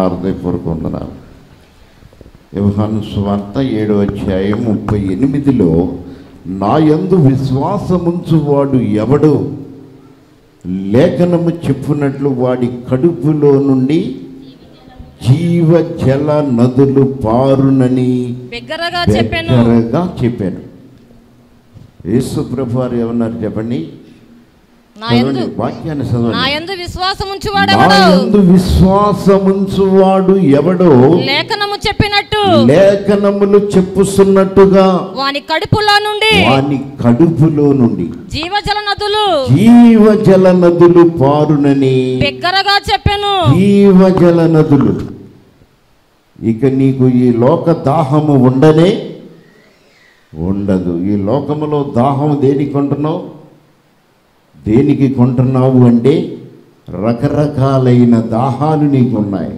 హృదయపూర్వక వందనాలు యోహాను స్వార్త ఏడో అధ్యాయం ముప్పై ఎనిమిదిలో నా యందు విశ్వాసముంచువాడు ఎవడు లేఖనము చెప్పునట్లు వాడి కడుపులో నుండి జీవ జల నదులు పారునని బిగ్గరగా చెప్పాను బిగ్గరగా చెప్పాను యేసు ప్రభు వారు ఏమన్నారు చెప్పండి నా యందు చదవండి, వాక్యాన్ని నా చదవండి యందు విశ్వాసం నా ఉంచువాడెవడు యందు విశ్వాసముంచువాడు ఎవడో లేఖనము చెప్పినట్టు లేఖనములు చెప్పుస్తున్నట్టుగా వాని కడుపులో నుండి వాని కడుపులో నుండి జీవజల నదులు జీవజల నదులు పారునని బిగ్గరగా చెప్పాను జీవజల నదులు ఇక నీకు ఈ లోక దాహము ఉండనే ఉండదు ఈ లోకములో దాహం దేనికి కొంటున్నావు దేనికి కొంటున్నావు అంటే రకరకాలైన దాహాలు నీకు ఉన్నాయి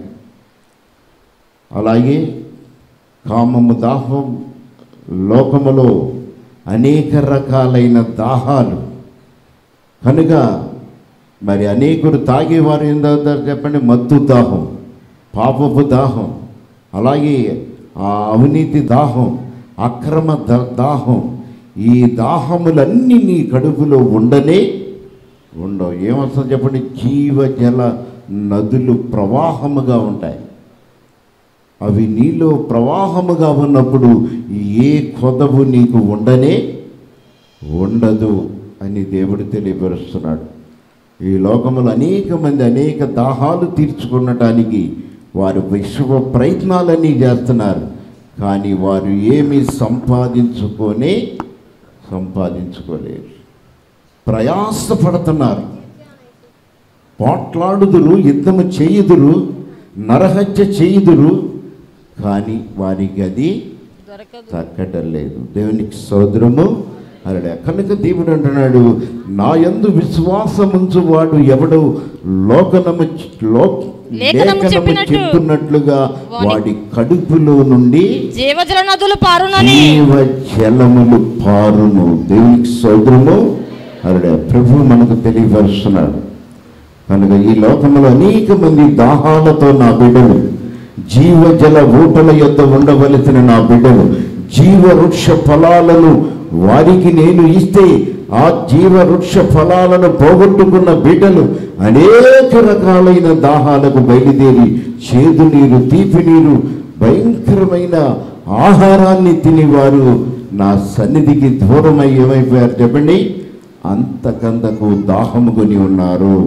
అలాగే కామము దాహం లోకములో అనేక రకాలైన దాహాలు కనుక మరి అనేకులు తాగేవారు ఏం తాగుతారు చెప్పండి మత్తు దాహం పాపపు దాహం అలాగే ఆ అవినీతి దాహం అక్రమ ద- దాహం ఈ దాహములన్నీ నీ కడుపులో ఉండనే ఉండవు ఏమొస్తుంది చెప్పండి జీవజల నదులు ప్రవాహముగా ఉంటాయి అవి నీలో ప్రవాహముగా ఉన్నప్పుడు ఏ కొదవు నీకు ఉండనే ఉండదు అని దేవుడు తెలియపరుస్తున్నాడు ఈ లోకములో అనేక మంది అనేక దాహాలు తీర్చుకునటానికి వారు విశ్వ ప్రయత్నాలన్నీ చేస్తున్నారు కానీ వారు ఏమి సంపాదించుకొనే సంపాదించుకోలేరు ప్రయాసపడుతున్నారు పోట్లాడుదురు యుద్ధము చేయుదురు నరహత్య చేయుదురు కానీ వారికి అది దొరకదు తగ్గటం లేదు దేవునికి సోదరము అరడే కనుక దేవుడు అంటున్నాడు నా యందు విశ్వాసముంచు వాడు ఎవడు లోకనము లో లేఖనము లేఖనము చెప్పినట్టు చెప్తున్నట్లుగా వాడి- వాడి కడుపులో నుండి జీవజల నదులు పారునని జీవ జలములు పారును దేవునికి సోదరము అరడే ప్రభు మనకు తెలియపరుస్తున్నాడు కనుక ఈ లోకంలో అనేక మంది దాహాలతో నా బిడ్డలు జీవజల ఊటల యొద్ద ఉండవలసిన నా బిడ్డలు జీవ వృక్ష ఫలాలను వారికి నేను ఇస్తే ఆ జీవ వృక్ష ఫలాలను పోగొట్టుకున్న బిడ్డలు అనేక రకాలైన దాహాలకు బయలుదేరి చేదు నీరు తీపి నీరు భయంకరమైన ఆహారాన్ని తిని వారు నా సన్నిధికి దూరమై ఏమైపోయారు చెప్పండి అంతకంతకు దాహము కొని ఉన్నారు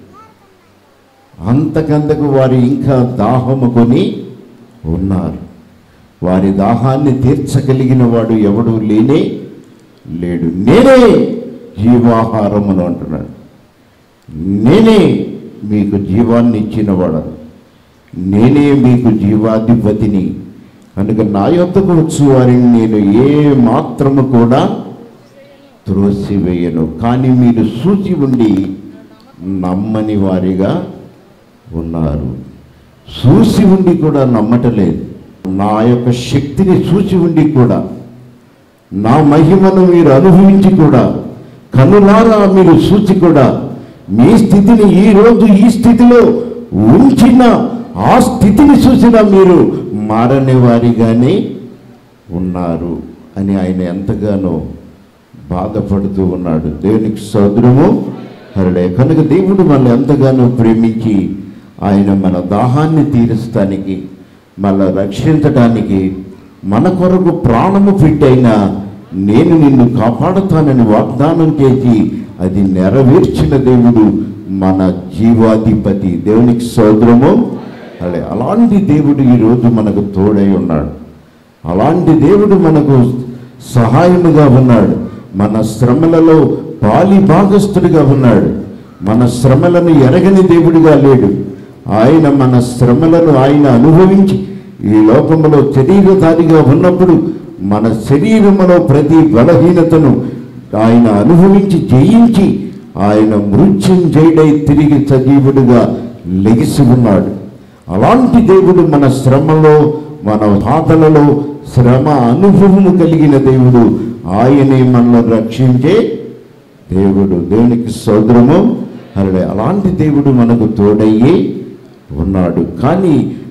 అంతకంతకు వారు ఇంకా దాహము కొని ఉన్నారు వారి దాహాన్ని తీర్చగలిగిన వాడు ఎవడు లేనే లేడు నేనే జీవాహారమును అంటున్నాడు నేనే మీకు జీవాన్ని ఇచ్చినవాడు నేనే మీకు జీవాధిపతిని కనుక నా యొద్దకు వచ్చు వారిని నేను ఏ మాత్రము కూడా త్రోసివేయను కానీ మీరు సూచి ఉండి నమ్మని వారిగా ఉన్నారు చూసి ఉండి కూడా నమ్మటలేదు నా యొక్క శక్తిని చూసి ఉండి కూడా నా మహిమను మీరు అనుభవించి కూడా కనులారా మీరు చూచి కూడా మీ స్థితిని ఈ రోజు ఈ స్థితిలో ఉంచిన ఆ స్థితిని చూసిన మీరు మారని వారిగానే ఉన్నారు అని ఆయన ఎంతగానో బాధపడుతూ ఉన్నాడు దేవునికి సోదరము హరుడే కనుక దేవుడు మనల్ని ఎంతగానో ప్రేమించి ఆయన మన దాహాన్ని తీరుస్తానికి మన రక్షించడానికి మన కొరకు ప్రాణము పెట్టైనా నేను నిన్ను కాపాడుతానని వాగ్దానం చేసి అది నెరవేర్చిన దేవుడు మన జీవాధిపతి దేవునికి సోదరము అదే అలాంటి దేవుడు ఈరోజు మనకు తోడై ఉన్నాడు అలాంటి దేవుడు మనకు సహాయముగా ఉన్నాడు మన శ్రమలలో పాలి భాగస్థుడిగా ఉన్నాడు మన శ్రమలను ఎరగని దేవుడిగా లేడు ఆయన మన శ్రమలను ఆయన అనుభవించి ఈ లోకంలో శరీరధారిగా ఉన్నప్పుడు మన శరీరములో ప్రతి బలహీనతను ఆయన అనుభవించి జయించి ఆయన మృత్యుంజయుడై తిరిగి సజీవుడిగా లెగిసి ఉన్నాడు అలాంటి దేవుడు మన శ్రమలో మన బాధలలో శ్రమ అనుభవము కలిగిన దేవుడు ఆయనే మనల్ని రక్షించే దేవుడు దేవునికి సోదరము అరే అలాంటి దేవుడు మనకు తోడయ్యి ఉన్నాడు కానీ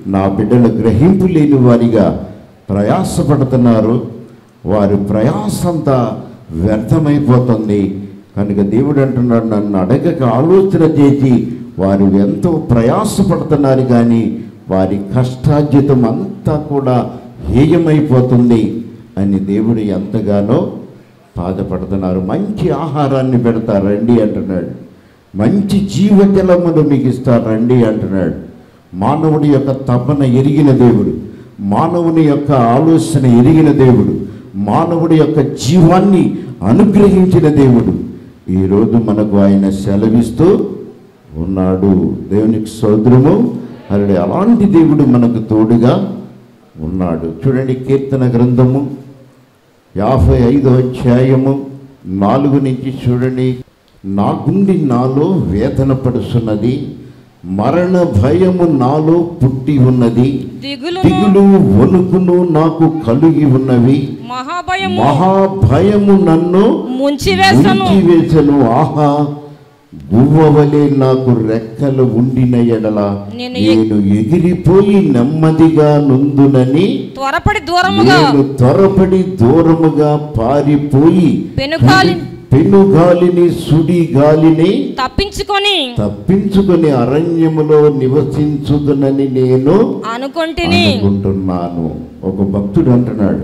నా బిడ్డలు గ్రహింపు లేని వారిగా ప్రయాసపడుతున్నారు వారి ప్రయాసంతా వ్యర్థమైపోతుంది కనుక దేవుడు అంటున్నాడు నన్ను అడగక ఆలోచన చేసి వారు ఎంతో ప్రయాసపడుతున్నారు కానీ వారి కష్టార్జితం అంతా కూడా హేయమైపోతుంది అని దేవుడు ఎంతగానో బాధపడుతున్నారు మంచి ఆహారాన్ని పెడతారండి అంటున్నాడు మంచి జీవజలమును మీకు ఇస్తారండి అంటున్నాడు మానవుడి యొక్క తపన ఎరిగిన దేవుడు మానవుని యొక్క ఆలోచన ఎరిగిన దేవుడు మానవుడి యొక్క జీవాన్ని అనుగ్రహించిన దేవుడు ఈరోజు మనకు ఆయన సెలవిస్తూ ఉన్నాడు దేవునికి సోదరము అల్లుడు అలాంటి దేవుడు మనకు తోడుగా ఉన్నాడు చూడండి కీర్తన గ్రంథము యాభై ఐదో అధ్యాయము నాలుగు నుంచి చూడండి నా గుండి నాలో వేదన పడుతున్నది మరణ భయము నాలో పుట్టి ఉన్నది దిగులును దిగులు వణుకును నాకు కలిగి ఉన్నవి మహాభయము మహాభయము నన్ను ముంచివేసను వేసను ఆహా గువ్వవలే నాకు రెక్కలు ఉండిన ఎడల నేను ఎ- నేను ఎగిరిపోయి నెమ్మదిగా నుందునని త్వరపడి దూరముగా నేను త్వరపడి దూరముగా పారిపోయి పెనుగాలి పెనుగాలిని సుడి గాలిని తప్పించుకొని తప్పించుకొని అరణ్యములో నివసించుదునని నేను అనుకొంటిని అనుకుంటున్నాను ఒక భక్తుడు అంటున్నాడు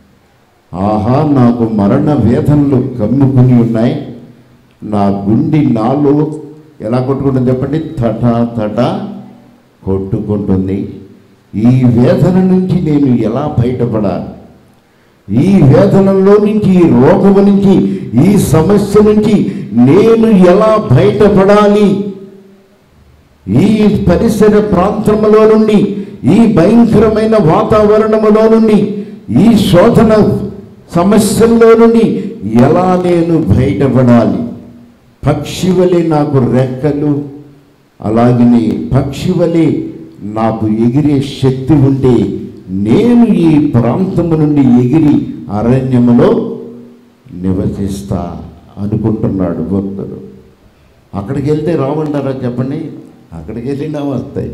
ఆహా నాకు మరణ వేదనలు కమ్ముకుని ఉన్నాయి నా గుండి నాలో ఎలా కొట్టుకుంటుంది చెప్పండి తట తట కొట్టుకుంటుంది ఈ వేదన నుంచి నేను ఎలా బయటపడాలి ఈ వేదనలో నుంచి ఈ రోగము నుంచి ఈ సమస్య నుంచి నేను ఎలా బయటపడాలి ఈ పరిసర ప్రాంతములో నుండి ఈ భయంకరమైన వాతావరణములో నుండి ఈ శోధన సమస్యల్లో నుండి ఎలా నేను బయటపడాలి పక్షివలే నాకు రెక్కలు అలాగనే పక్షివలే నాకు ఎగిరే శక్తి ఉంటే నేను ఈ ప్రాంతము నుండి ఎగిరి అరణ్యములో నివసిస్తా అనుకుంటున్నాడు భక్తుడు అక్కడికి వెళ్తే రావంటారా చెప్పండి అక్కడికి వెళ్ళినా వస్తాయి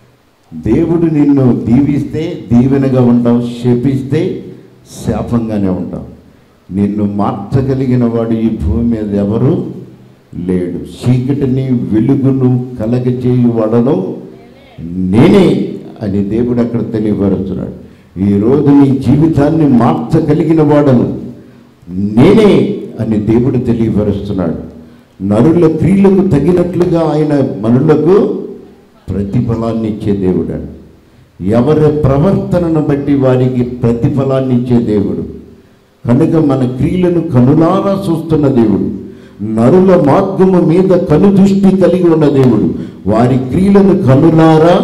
దేవుడు నిన్ను దీవిస్తే దీవెనగా ఉంటావు శపిస్తే శాపంగానే ఉంటావు నిన్ను మార్చగలిగిన వాడు ఈ భూమి మీద ఎవరు లేడు చీకటిని వెలుగును కలగచేయువాడను నేనే అని దేవుడు అక్కడ తెలియపరుస్తున్నాడు ఈరోజు నీ జీవితాన్ని మార్చగలిగిన వాడను నేనే అని దేవుడు తెలియపరుస్తున్నాడు నరుల క్రియలకు తగినట్లుగా ఆయన మనులకు ప్రతిఫలాన్ని ఇచ్చే దేవుడు ఎవరి ప్రవర్తనను బట్టి వారికి ప్రతిఫలాన్ని ఇచ్చే దేవుడు కనుక మన క్రియలను కనులారా చూస్తున్న దేవుడు నరుల మార్గము మీద కనుదృష్టి కలిగి ఉన్న దేవుడు వారి క్రియలను కనులారా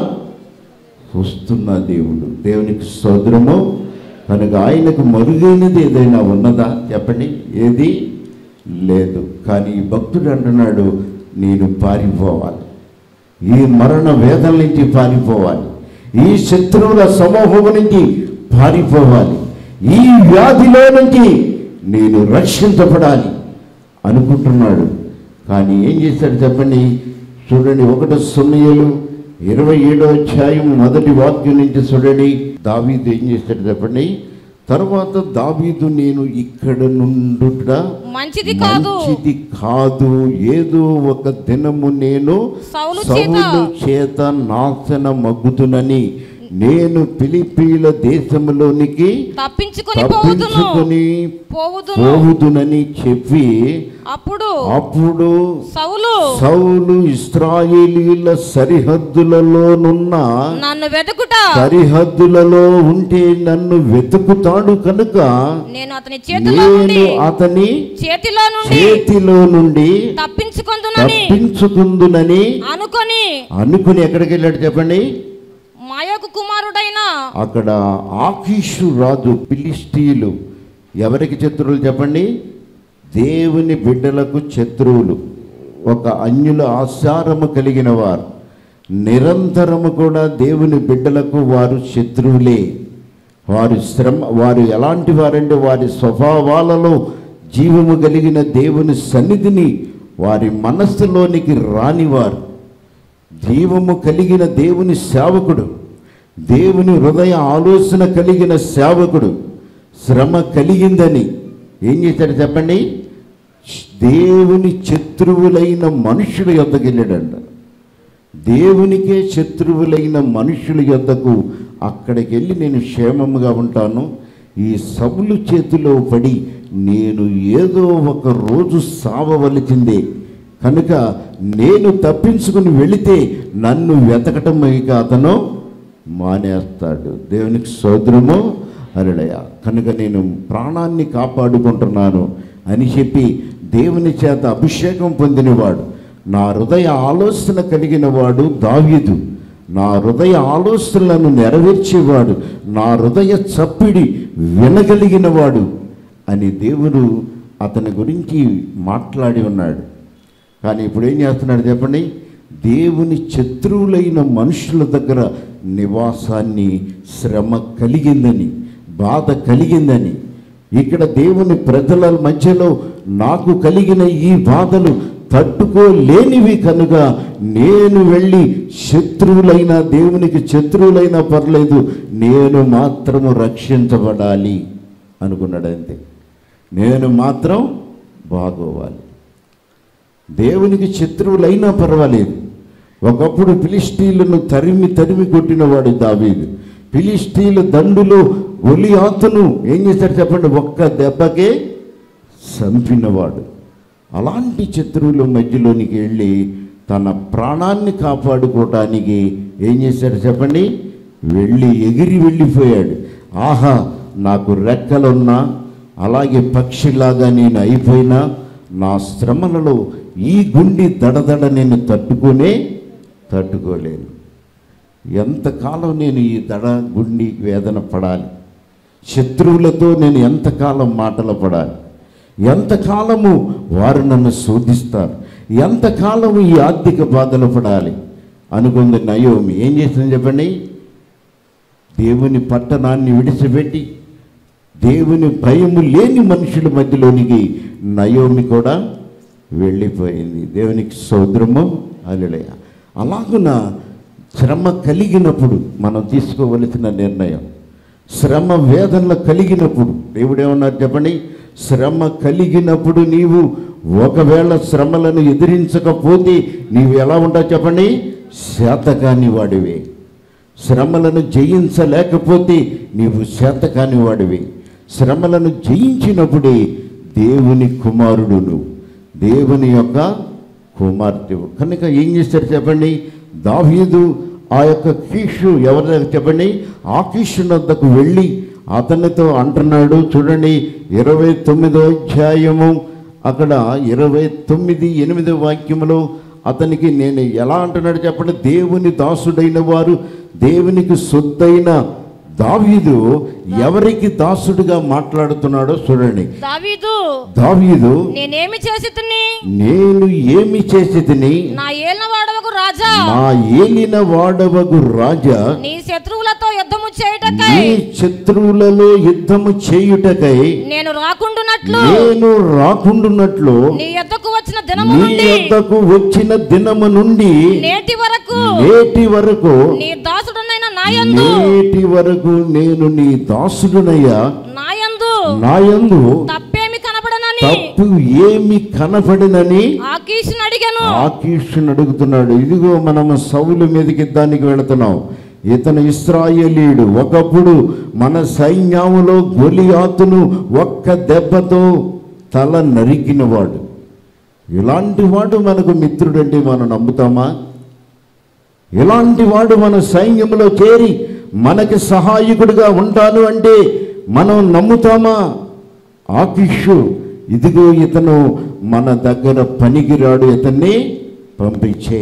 చూస్తున్న దేవుడు దేవునికి సోదరము కనుక ఆయనకు మరుగైనది ఏదైనా ఉన్నదా చెప్పండి ఏది లేదు కానీ ఈ భక్తుడు అంటున్నాడు నేను పారిపోవాలి ఈ మరణ వేదన నుంచి పారిపోవాలి ఈ శత్రువుల సమూహము నుంచి పారిపోవాలి ఈ వ్యాధిలో నుంచి నేను రక్షించబడాలి అనుకుంటున్నాడు కానీ ఏం చేశాడు చెప్పండి చూడండి ఒకటో సున్నయలు ఇరవై ఏడో అధ్యాయం మొదటి వాక్యం నుంచి చూడండి దావీదు ఏం చేశాడు చెప్పండి తర్వాత దావీదు నేను ఇక్కడ నుండుట మంచిది కాదు మంచిది కాదు ఏదో ఒక దినము నేను సౌలు చేత సౌలు చేత నాశన మగ్గుతునని నేను ఫిలిపీల దేశంలోనికి తప్పించుకొని పోవుదును తప్పించుకొని పోవుదును పోవుదునని చెప్పి అప్పుడు అప్పుడు సౌలు సౌలు ఇస్రాయేలీల సరిహద్దులలోనున్న నన్ను వెతుకుట సరిహద్దులలో ఉంటే నన్ను వెతుకుతాడు కనుక నేను అతని చేతిలో నేను నుండి అతని చేతిలో నుండి చేతిలో నుండి తప్పించుకుందునని తప్పించుకుందునని అనుకొని అనుకుని ఎక్కడికి వెళ్ళాడు చెప్పండి మాయకు కుమారుడైన అక్కడ ఆకీషు రాజు ఫిలిస్తీయులు ఎవరికి శత్రువులు చెప్పండి దేవుని బిడ్డలకు శత్రువులు ఒక అన్యుల ఆచారము కలిగిన వారు నిరంతరము కూడా దేవుని బిడ్డలకు వారు శత్రువులే వారు శ్రమ వారు ఎలాంటి వారంటే వారి స్వభావాలలో జీవము కలిగిన దేవుని సన్నిధిని వారి మనస్సులోనికి రానివారు జీవము కలిగిన దేవుని సేవకుడు దేవుని హృదయ ఆలోచన కలిగిన సేవకుడు శ్రమ కలిగిందని ఏం చేశాడు చెప్పండి దేవుని శత్రువులైన మనుషుల యొద్దకు వెళ్ళాడంట దేవునికే శత్రువులైన మనుషుల యొద్దకు అక్కడికి వెళ్ళి నేను క్షేమముగా ఉంటాను ఈ సభలు చేతిలో పడి నేను ఏదో ఒక రోజు సావవలసిందే కనుక నేను తప్పించుకుని వెళితే నన్ను వెతకటం ఇక అతను మానేస్తాడు దేవునికి సోదరము అరుడయ కనుక నేను ప్రాణాన్ని కాపాడుకుంటున్నాను అని చెప్పి దేవుని చేత అభిషేకం పొందినవాడు నా హృదయ ఆలోచన కలిగిన వాడు దావీదు నా హృదయ ఆలోచనలను నెరవేర్చేవాడు నా హృదయ చప్పిడి వినగలిగిన వాడు అని దేవుడు అతని గురించి మాట్లాడి ఉన్నాడు కానీ ఇప్పుడు ఏం చేస్తున్నాడు చెప్పండి దేవుని శత్రువులైన మనుషుల దగ్గర నివాసాన్ని శ్రమ కలిగిందని బాధ కలిగిందని ఇక్కడ దేవుని ప్రజల మధ్యలో నాకు కలిగిన ఈ బాధలు తట్టుకోలేనివి కనుక నేను వెళ్ళి శత్రువులైన దేవునికి శత్రువులైనా పర్లేదు నేను మాత్రము రక్షించబడాలి అనుకున్నాడు అంతే నేను మాత్రం బాగోవాలి దేవునికి శత్రువులైనా పర్వాలేదు ఒకప్పుడు ఫిలిస్టీలను తరిమి తరిమి కొట్టినవాడు దావీదు ఫిలిస్టీల దండులో ఒలియాతును ఏం చేశాడు చెప్పండి ఒక్క దెబ్బకే చంపినవాడు అలాంటి శత్రువుల మధ్యలోనికి వెళ్ళి తన ప్రాణాన్ని కాపాడుకోవటానికి ఏం చేశాడు చెప్పండి వెళ్ళి ఎగిరి వెళ్ళిపోయాడు ఆహా నాకు రెక్కలున్నా అలాగే పక్షిలాగా నేను అయిపోయినా నా శ్రమలలో ఈ గుండి దడదడ నేను తట్టుకునే తట్టుకోలేను ఎంతకాలం నేను ఈ దడ గుండి వేదన పడాలి శత్రువులతో నేను ఎంతకాలం మాటలు పడాలి ఎంతకాలము వారు నన్ను శోధిస్తారు ఎంతకాలము ఈ ఆర్థిక బాధలు పడాలి అనుకుంది నయోమి ఏం చేసింది చెప్పండి దేవుని పట్టణాన్ని విడిచిపెట్టి దేవుని భయము లేని మనుషుల మధ్యలోనికి నయోమి కూడా వెళ్ళిపోయింది దేవునికి సోదరము అలలయ అలాగున శ్రమ కలిగినప్పుడు మనం తీసుకోవలసిన నిర్ణయం శ్రమ వేదనలు కలిగినప్పుడు దేవుడు ఏమన్నారు చెప్పండి శ్రమ కలిగినప్పుడు నీవు ఒకవేళ శ్రమలను ఎదిరించకపోతే నీవు ఎలా ఉంటావు చెప్పండి శాతకాని వాడివే శ్రమలను జయించలేకపోతే నీవు శాతకాని వాడివి శ్రమలను జయించినప్పుడే దేవుని కుమారుడు నువ్వు దేవుని యొక్క కుమార్తెవు కనుక ఏం చేశారు చెప్పండి దావీదు ఆ యొక్క కీషు ఎవరి దగ్గర చెప్పండి ఆ కీషు వద్దకు వెళ్ళి అతనితో అంటున్నాడు చూడండి ఇరవై తొమ్మిదో అధ్యాయము అక్కడ ఇరవై తొమ్మిది ఎనిమిదో వాక్యములో అతనికి నేను ఎలా అంటున్నాడు చెప్పండి దేవుని దాసుడైన వారు దేవునికి సొత్తైన దావీదు ఎవరికి దాసుడుగా మాట్లాడుతున్నాడో చూడండి దావీదు దావీదు నేనేమి చేసి తిని నేను ఏమి చేసి తిని నా ఏలిన వాడవకు రాజా నా ఏలిన వాడవగు రాజా నీ శత్రువులతో యుద్ధము చేయుటకై నీ శత్రువులలో యుద్ధము చేయుటకై నేను రాకుండునట్లు నేను రాకుండున్నట్లు నీ యొద్దకు వచ్చిన దినము నీ నుండి యొద్దకు వచ్చిన దినము నుండి నేటి వరకు నేటి వరకు నీ దాసుడనైన నాయందు నేటి వరకు నేను నీ దాసుడునయ్యా నాయందు నాయందు తప్పేమి కనబడనని తప్పు ఏమి కనపడినని ఆకీషుని అడిగాను ఆకీషుని అడుగుతున్నాడు ఇదిగో మనము సౌలు మీదకి యుద్ధానికి వెళుతున్నాం ఇతను ఇస్రాయేలీయుడు ఒకప్పుడు మన సైన్యములో గొలియాతును ఒక్క దెబ్బతో తల నరికినవాడు ఇలాంటి వాడు మనకు మిత్రుడంటే మనం నమ్ముతామా ఇలాంటి వాడు మన సైన్యంలో చేరి మనకి సహాయకుడిగా ఉంటాను అంటే మనం నమ్ముతామా ఆకిషు ఇదిగో ఇతను మన దగ్గర పనికిరాడు ఇతన్ని పంపించే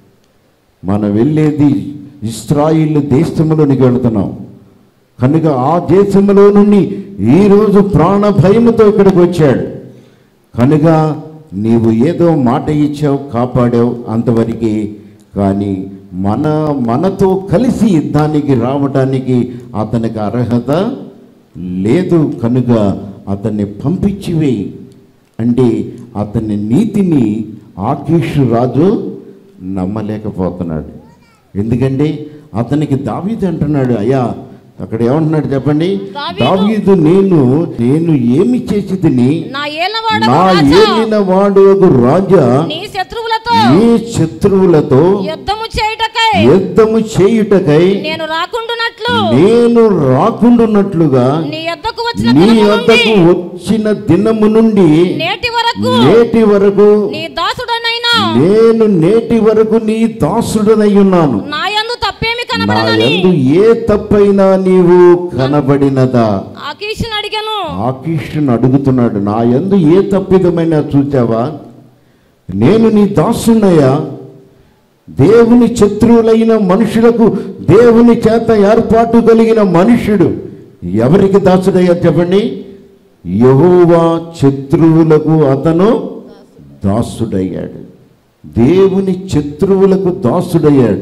మనం వెళ్ళేది ఇస్రాయిల్ దేశంలోనికి వెళుతున్నాం కనుక ఆ దేశంలో నుండి ఈరోజు ప్రాణ భయముతో ఇక్కడికి వచ్చాడు కనుక నీవు ఏదో మాట ఇచ్చావు కాపాడావు అంతవరకు కానీ మన మనతో కలిసి యుద్ధానికి రావడానికి అతనికి అర్హత లేదు కనుక అతన్ని పంపించివేయి అంటే అతని నీతిని ఆకీషు రాజు నమ్మలేకపోతున్నాడు ఎందుకంటే అతనికి దావీదు అంటున్నాడు అయ్యా అక్కడ ఏమంటున్నాడు చెప్పండి దావీదు. దావీదు నేను నేను ఏమి చేసి తిని నా ఏలవాడ నా ఏలిన వాడు రాజా నీ శత్రువులతో నీ శత్రువులతో యుద్ధము చేయుటకై యుద్ధము చేయుటకై నేను రాకుండునట్లు నేను రాకుండున్నట్లుగా నీ యొద్దకు వచ్చిన నీ దినము వద్దకు నుండి వచ్చిన దినము నుండి నేటి వరకు నేటి వరకు నీ దాసుడనైనా నేను నేటి వరకు నీ దాసుడనై ఉన్నాను నా యందు తప్పేమి నా కనబడనని యందు ఏ తప్పైనా నీవు కనబడినదా ఆకీషుని అడిగాను ఆకీష్ను అడుగుతున్నాడు నా యందు ఏ తప్పిదమైనా చూచావా నేను నీ దాసున్నయ్యా దేవుని శత్రువులైన మనుషులకు దేవుని చేత ఏర్పాటు కలిగిన మనుషుడు ఎవరికి దాసుడయ్యా చెప్పండి యహోవా శత్రువులకు అతను దాసుడయ్యాడు దేవుని శత్రువులకు దాసుడయ్యాడు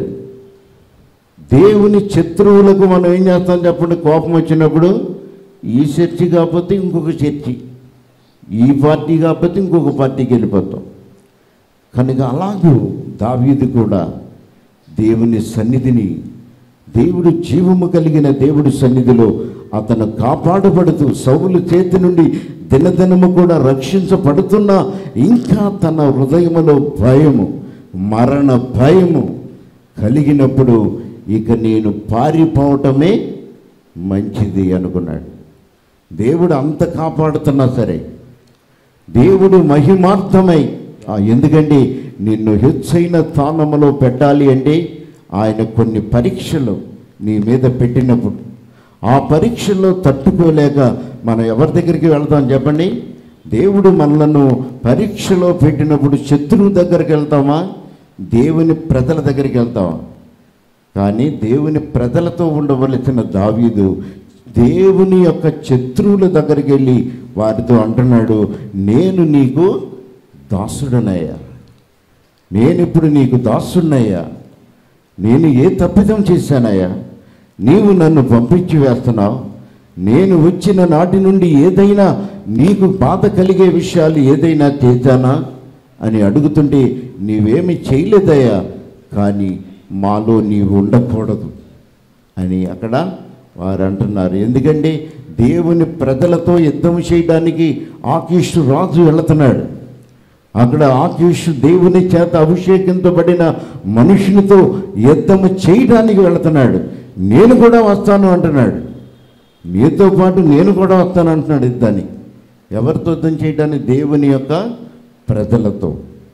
దేవుని శత్రువులకు మనం ఏం చేస్తాం చెప్పండి కోపం వచ్చినప్పుడు ఈ చర్చి కాకపోతే ఇంకొక చర్చి ఈ పార్టీ కాకపోతే ఇంకొక పార్టీకి వెళ్ళిపోతాం కనుక అలాగే దావీదు కూడా దేవుని సన్నిధిని దేవుడు జీవము కలిగిన దేవుడి సన్నిధిలో అతను కాపాడబడుతూ సౌలు చేతి నుండి దినదినము కూడా రక్షించబడుతున్నా ఇంకా తన హృదయములో భయము మరణ భయము కలిగినప్పుడు ఇక నేను పారిపోవటమే మంచిది అనుకున్నాడు దేవుడు అంత కాపాడుతున్నా సరే దేవుడు మహిమార్థమై ఆ, ఎందుకంటే నిన్ను హెచ్చైన స్థానములో పెట్టాలి అంటే ఆయన కొన్ని పరీక్షలు నీ మీద పెట్టినప్పుడు ఆ పరీక్షల్లో తట్టుకోలేక మనం ఎవరి దగ్గరికి వెళ్తాం చెప్పండి దేవుడు మనలను పరీక్షలో పెట్టినప్పుడు శత్రువు దగ్గరికి వెళ్తామా దేవుని ప్రజల దగ్గరికి వెళ్తామా కానీ దేవుని ప్రజలతో ఉండవలసిన దావీదు దేవుని యొక్క శత్రువుల దగ్గరికి వెళ్ళి వారితో అంటున్నాడు నేను నీకు దాసుడనయ్యా నేను ఇప్పుడు నీకు దాసుడనయ్యా నేను ఏ తప్పిదం చేశానయ్యా నీవు నన్ను పంపించి వేస్తున్నావు నేను వచ్చిన నాటి నుండి ఏదైనా నీకు బాధ కలిగే విషయాలు ఏదైనా చేశానా అని అడుగుతుంటే నీవేమి చేయలేదయ్యా కానీ మాలో నీవు ఉండకూడదు అని అక్కడ వారు అంటున్నారు ఎందుకంటే దేవుని ప్రజలతో యుద్ధం చేయడానికి ఆకీషు రాజు వెళుతున్నాడు అక్కడ ఆకీషు దేవుని చేత అభిషేకించబడిన మనుషునితో యుద్ధము చేయడానికి వెళుతున్నాడు నేను కూడా వస్తాను అంటున్నాడు నీతో పాటు నేను కూడా వస్తాను అంటున్నాడు యుద్ధాన్ని ఎవరితో యుద్ధం చేయడానికి దేవుని యొక్క ప్రజలతో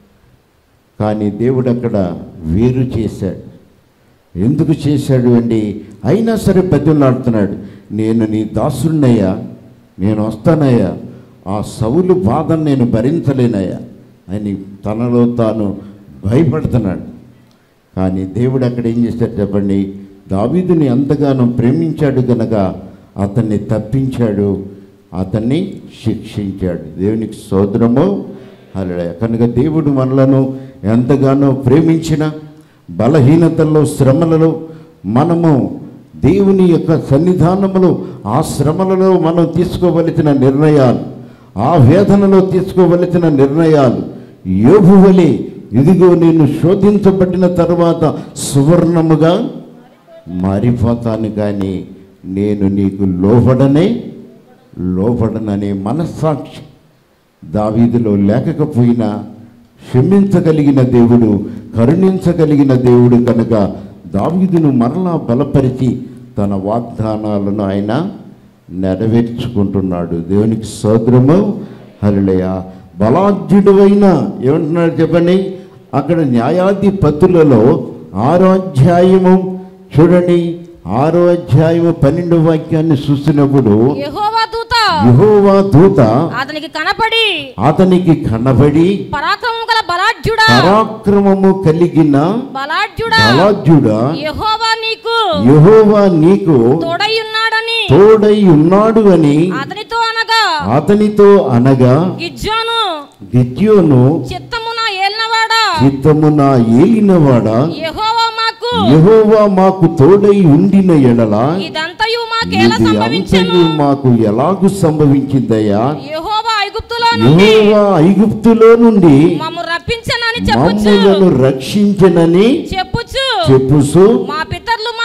కానీ దేవుడు అక్కడ వేరు చేశాడు ఎందుకు చేశాడు అండి అయినా సరే బతిమలాడుతున్నాడు నేను నీ దాసున్నయ్యా నేను వస్తానయ్యా ఆ సౌలు బాధను నేను భరించలేనయ్యా అని తనలో తాను భయపడుతున్నాడు కానీ దేవుడు అక్కడ ఏం చేశాడు చెప్పండి దావీదుని ఎంతగానో ప్రేమించాడు కనుక అతన్ని తప్పించాడు అతన్ని శిక్షించాడు దేవునికి సోదరము అలా కనుక దేవుడు మనలను ఎంతగానో ప్రేమించిన బలహీనతల్లో శ్రమలలో మనము దేవుని యొక్క సన్నిధానములో ఆ శ్రమలలో మనం తీసుకోవలసిన నిర్ణయాలు ఆ వేదనలో తీసుకోవలసిన నిర్ణయాలు యోబు వలె ఇదిగో నేను శోధించబడిన తర్వాత సువర్ణముగా మారిపోతాను కానీ నేను నీకు లోబడనే లోబడననే మనస్సాక్షి దావీదులో లేకపోయినా క్షమించగలిగిన దేవుడు కరుణించగలిగిన దేవుడు కనుక దావీదును మరలా బలపరిచి తన వాగ్దానాలను ఆయన నెరవేర్చుకుంటున్నాడు దేవునికి సోదరము హరిలయ బలాఢ్యుడు అయిన ఏమంటున్నాడు చెప్పండి అక్కడ న్యాయాధిపతులలో ఆరో అధ్యాయము చూడండి ఆరో అధ్యాయము పన్నెండు వాక్యాన్ని చూసినప్పుడు యెహోవా దూత యెహోవా దూత అతనికి కనపడి అతనికి కనబడి పరాక్రమం గల బలాఢ్యుడా పరాక్రమము కలిగిన బలాఢ్యుడా బలాఢ్యుడా యెహోవా నీకు యెహోవా నీకు తోడై ఉన్నాడని తోడై ఉన్నాడు అని అతనితో అనగా అతనితో అనగా గిజ్జోను గిద్యోను చిత్తము నా ఏలినవాడా చిత్తము నా ఏలినవాడా యెహోవా మాకు యెహోవా మాకు తోడై ఉండిన ఎడల ఇదంతయు మాకేలా ఇది సంభవించెను అంతయు మాకు ఎలాగు సంభవించిందయ్యా యెహోవా ఐగుప్తులో నుండి యెహోవా ఐగుప్తులో నుండి మమ్ము రప్పించనని చెప్పుచు మమ్ములను రక్షించనని చెప్పుచు చెప్పుసు మా పితరులు మాకు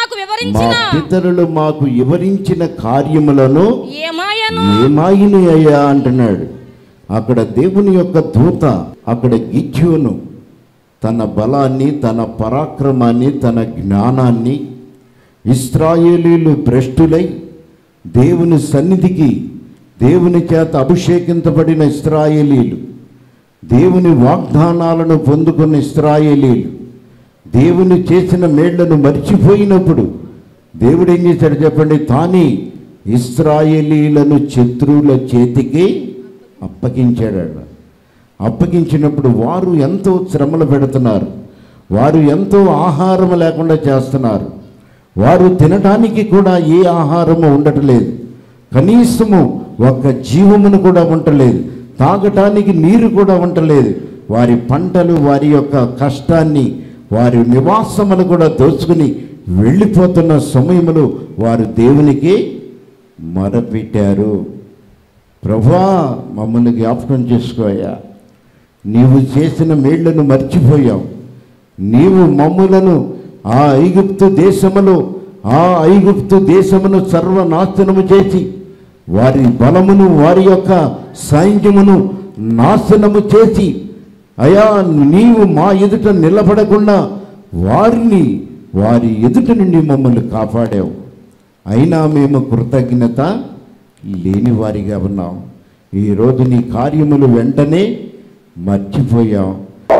వివరించిన పితరులు మాకు వివరించిన కార్యములను ఏమాయను ఏమాయిని అయ్యా అంటున్నాడు అక్కడ దేవుని యొక్క దూత అక్కడ గిచ్చును తన బలాన్ని తన పరాక్రమాన్ని తన జ్ఞానాన్ని ఇస్రాయేలీలు భ్రష్టులై దేవుని సన్నిధికి దేవుని చేత అభిషేకించబడిన ఇస్రాయేలీలు దేవుని వాగ్దానాలను పొందుకున్న ఇస్రాయేలీలు దేవుని చేసిన మేళ్లను మర్చిపోయినప్పుడు దేవుడు ఏం చేశాడు చెప్పండి తాని ఇస్రాయేలీలను శత్రువుల చేతికి అప్పగించాడు అప్పగించినప్పుడు వారు ఎంతో శ్రమలు పెడుతున్నారు వారు ఎంతో ఆహారం లేకుండా చేస్తున్నారు వారు తినడానికి కూడా ఏ ఆహారము ఉండటలేదు కనీసము ఒక్క జీవమును కూడా ఉండలేదు తాగటానికి నీరు కూడా ఉండలేదు వారి పంటలు వారి యొక్క కష్టాన్ని వారి నివాసములు కూడా దోచుకుని వెళ్ళిపోతున్న సమయములో వారు దేవునికి మొరపెట్టారు ప్రభా మమ్మల్ని జ్ఞాపకం చేసుకోయా నీవు చేసిన మేళ్లను మర్చిపోయావు నీవు మమ్ములను ఆ ఐగుప్తు దేశములో ఆ ఐగుప్తు దేశమును సర్వనాశనము చేసి వారి బలమును వారి యొక్క సైన్యమును నాశనము చేసి అయా నీవు మా ఎదుట నిలబడకుండా వారిని వారి ఎదుట నుండి మమ్మల్ని కాపాడావు అయినా మేము కృతజ్ఞత లేని వారిగా ఉన్నాం ఈరోజు నీ కార్యములు వెంటనే మర్చిపోయాం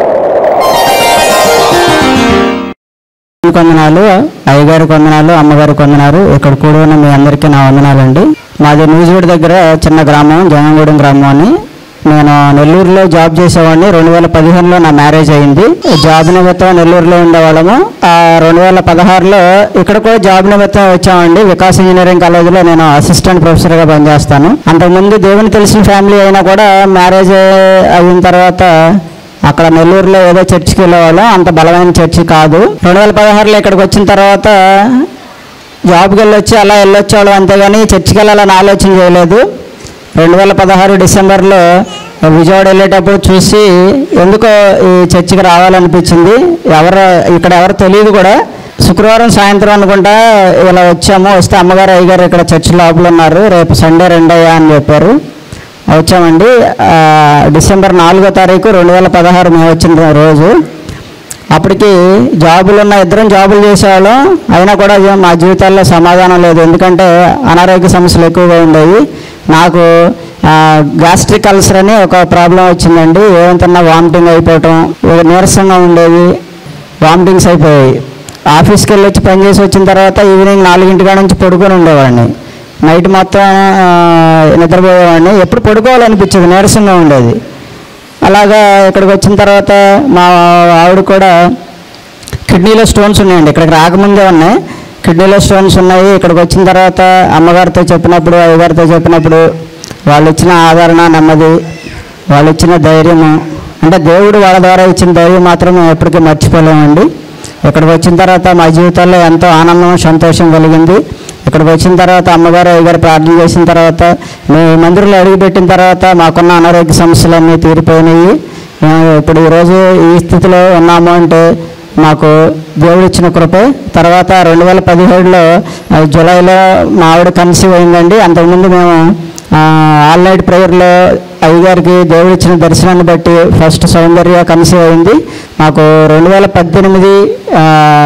కొందనాలు అయ్యగారి కొందనాలు అమ్మగారి కొందనాలు ఇక్కడ కూడా ఉన్న మీ అందరికీ నా వందనాలండి మాది న్యూజివీడ్ దగ్గర చిన్న గ్రామం జంగంగూడెం గ్రామం అని నేను నెల్లూరులో జాబ్ చేసేవాడిని రెండు వేల పదిహేనులో నా మ్యారేజ్ అయింది జాబ్ నిమిత్తం నెల్లూరులో ఉండేవాళ్ళము ఆ రెండు వేల పదహారులో ఇక్కడ కూడా జాబ్ నిమిత్తం వచ్చామండి వికాస్ ఇంజనీరింగ్ కాలేజీలో నేను అసిస్టెంట్ ప్రొఫెసర్గా పనిచేస్తాను అంతకుముందు దేవుని తెలిసిన ఫ్యామిలీ అయినా కూడా మ్యారేజ్ అయిన తర్వాత అక్కడ నెల్లూరులో ఏదో చర్చికి వెళ్ళేవాళ్ళం అంత బలమైన చర్చి కాదు రెండు వేల పదహారులో ఇక్కడికి వచ్చిన తర్వాత జాబ్కి వెళ్ళొచ్చి అలా వెళ్ళొచ్చేవాళ్ళం అంతేగాని చర్చికి వెళ్ళాలని ఆలోచన చేయలేదు రెండు వేల పదహారు డిసెంబర్లో విజయవాడ వెళ్ళేటప్పుడు చూసి ఎందుకో ఈ చర్చికి రావాలనిపించింది ఎవరు ఇక్కడ ఎవరు తెలియదు కూడా శుక్రవారం సాయంత్రం అనుకుంటా ఇలా వచ్చాము వస్తే అమ్మగారు అయ్యగారు ఇక్కడ చర్చి లోపల ఉన్నారు రేపు సండే రెండయ్యా అని చెప్పారు వచ్చామండి ఆ, డిసెంబర్ నాలుగో తారీఖు రెండు వేల పదహారు మేము వచ్చిన రోజు అప్పటికి జాబులు ఉన్న ఇద్దరం జాబులు చేసేవాళ్ళం అయినా కూడా అది మా జీవితాల్లో సమాధానం లేదు ఎందుకంటే అనారోగ్య సమస్యలు ఎక్కువగా ఉండేవి నాకు గ్యాస్ట్రిక్ అల్సర్ అని ఒక ప్రాబ్లం వచ్చిందండి ఏమంతన్నా వామిటింగ్ అయిపోవటం ఒక నీరసంగా ఉండేది వామిటింగ్స్ అయిపోయాయి ఆఫీస్కి వెళ్ళి వచ్చి పని చేసి వచ్చిన తర్వాత ఈవినింగ్ నాలుగింటి కాడ నుంచి పడుకొని ఉండేవాడిని నైట్ మొత్తం ఆ, నిద్రపోయేవాడిని ఎప్పుడు పడుకోవాలనిపించేది నీరసంగా ఉండేది అలాగా ఇక్కడికి వచ్చిన తర్వాత మా ఆవిడ కూడా కిడ్నీలో స్టోన్స్ ఉన్నాయండి ఇక్కడికి రాకముందే ఉన్నాయి కిడ్నీలో స్టోన్స్ ఉన్నాయి ఇక్కడికి వచ్చిన తర్వాత అమ్మగారితో చెప్పినప్పుడు అయ్యగారితో చెప్పినప్పుడు వాళ్ళు ఇచ్చిన ఆదరణ నెమ్మది వాళ్ళు ఇచ్చిన ధైర్యము అంటే దేవుడు వాళ్ళ ద్వారా ఇచ్చిన ధైర్యం మాత్రం మేము ఎప్పటికీ మర్చిపోలేమండి ఇక్కడికి వచ్చిన తర్వాత మా జీవితాల్లో ఎంతో ఆనందం సంతోషం కలిగింది ఇక్కడికి వచ్చిన తర్వాత అమ్మగారు అయ్యగారు ప్రార్థన చేసిన తర్వాత మేము ఈ మందిరంలో అడుగుపెట్టిన తర్వాత మాకున్న అనారోగ్య సమస్యలన్నీ తీరిపోయినాయి మేము ఇప్పుడు ఈరోజు ఈ స్థితిలో ఉన్నాము అంటే మాకు దేవుడు ఇచ్చిన కృపే తర్వాత రెండు వేల పదిహేడులో ఆ, జూలైలో మా ఆవిడ కన్సీవ్ అయిందండి అంతకుముందు మేము ఆ, ఆల్ నైట్ ప్రేయర్లో అయ్యగారికి దేవుడు ఇచ్చిన దర్శనాన్ని బట్టి ఫస్ట్ సౌందర్య కన్సీవ్ అయింది మాకు రెండు వేల పద్దెనిమిది ఆ,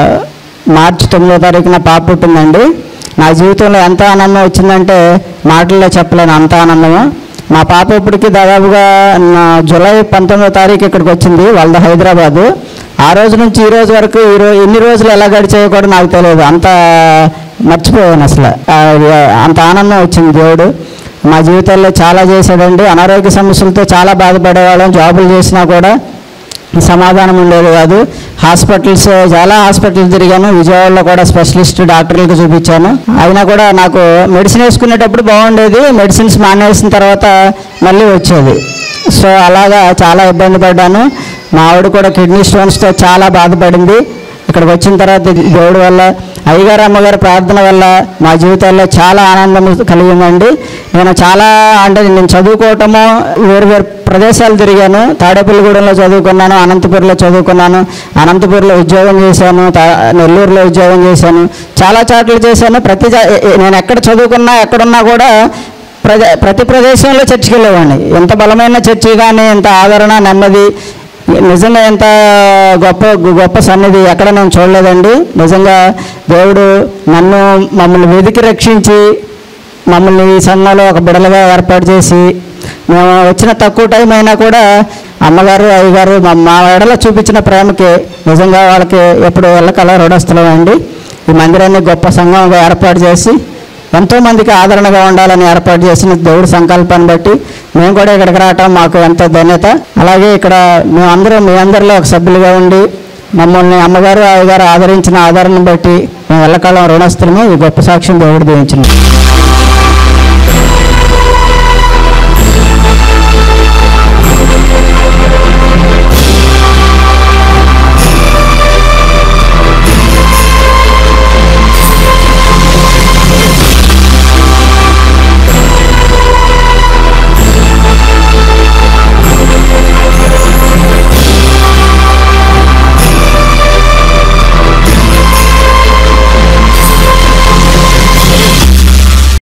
మార్చి తొమ్మిదో తారీఖున పాప పుట్టిందండి నా జీవితంలో ఎంత ఆనందం వచ్చిందంటే మాటల్లో చెప్పలేను అంత ఆనందము మా పాప ఇప్పటికి దాదాపుగా నా జూలై పంతొమ్మిదో తారీఖు ఇక్కడికి వచ్చింది వాళ్ళది హైదరాబాదు ఆ రోజు నుంచి ఈ రోజు వరకు ఈ రోజు ఎన్ని రోజులు ఎలా గడిచాయో కూడా నాకు తెలియదు అంత మర్చిపోయాను అసలు ఆ, అంత ఆనందం వచ్చింది దేవుడు మా జీవితాల్లో చాలా చేశాడండి అనారోగ్య సమస్యలతో చాలా బాధపడేవాళ్ళం జాబులు చేసినా కూడా సమాధానం ఉండేది కాదు హాస్పిటల్స్ చాలా హాస్పిటల్స్ తిరిగాను విజయవాడలో కూడా స్పెషలిస్ట్ డాక్టర్లకు చూపించాను అయినా కూడా నాకు మెడిసిన్ వేసుకునేటప్పుడు బాగుండేది మెడిసిన్స్ మానేసిన తర్వాత మళ్ళీ వచ్చేది సో అలాగా చాలా ఇబ్బంది పడ్డాను మా ఆవిడ కూడా కిడ్నీ స్టోన్స్తో చాలా బాధపడింది ఇక్కడికి వచ్చిన తర్వాత దేవుడి వల్ల అయ్యగారు అమ్మగారు ప్రార్థన వల్ల మా జీవితాల్లో చాలా ఆనందం కలిగిందండి నేను చాలా అంటే నేను చదువుకోవటము వేరు వేరు ప్రదేశాలు తిరిగాను తాడేపల్లిగూడెంలో చదువుకున్నాను అనంతపురంలో చదువుకున్నాను అనంతపురంలో ఉద్యోగం చేశాను తా- నెల్లూరులో ఉద్యోగం చేశాను చాలా చోట్ల చేశాను ప్రతి జా- ఏ- ఏ- నేను ఎక్కడ చదువుకున్నా ఎక్కడున్నా కూడా ప్రజ ప్రతి ప్రదేశంలో చర్చికి వెళ్ళేవాడిని ఎంత బలమైన చర్చి కానీ ఎంత ఆదరణ నెమ్మది నిజంగా ఎంత గొప్ప గొప్ప సన్నిధి ఎక్కడ నేను చూడలేదండి నిజంగా దేవుడు నన్ను మమ్మల్ని వెతికి రక్షించి మమ్మల్ని ఈ సంఘంలో ఒక బిడలుగా ఏర్పాటు చేసి మేము వచ్చిన తక్కువ టైం అయినా కూడా అమ్మగారు అయ్యగారు మా మా ఎడల చూపించిన ప్రేమకి నిజంగా వాళ్ళకి ఎప్పుడు వెళ్ళకల రుణస్థలమండి ఈ మందిరాన్ని గొప్ప సంఘంగా ఏర్పాటు చేసి ఎంతో మందికి ఆదరణగా ఉండాలని ఏర్పాటు చేసిన దేవుడి సంకల్పాన్ని బట్టి మేము కూడా ఇక్కడికి రావటం మాకు ఎంతో ధన్యత అలాగే ఇక్కడ మేమందరం మీ అందరిలో ఒక సభ్యులుగా ఉండి మమ్మల్ని అమ్మగారు అయ్యగారు ఆదరించిన ఆదరణను బట్టి మేము ఎల్లకాలం రుణస్థులము ఈ గొప్ప సాక్ష్యం దేవుడు దీవించిన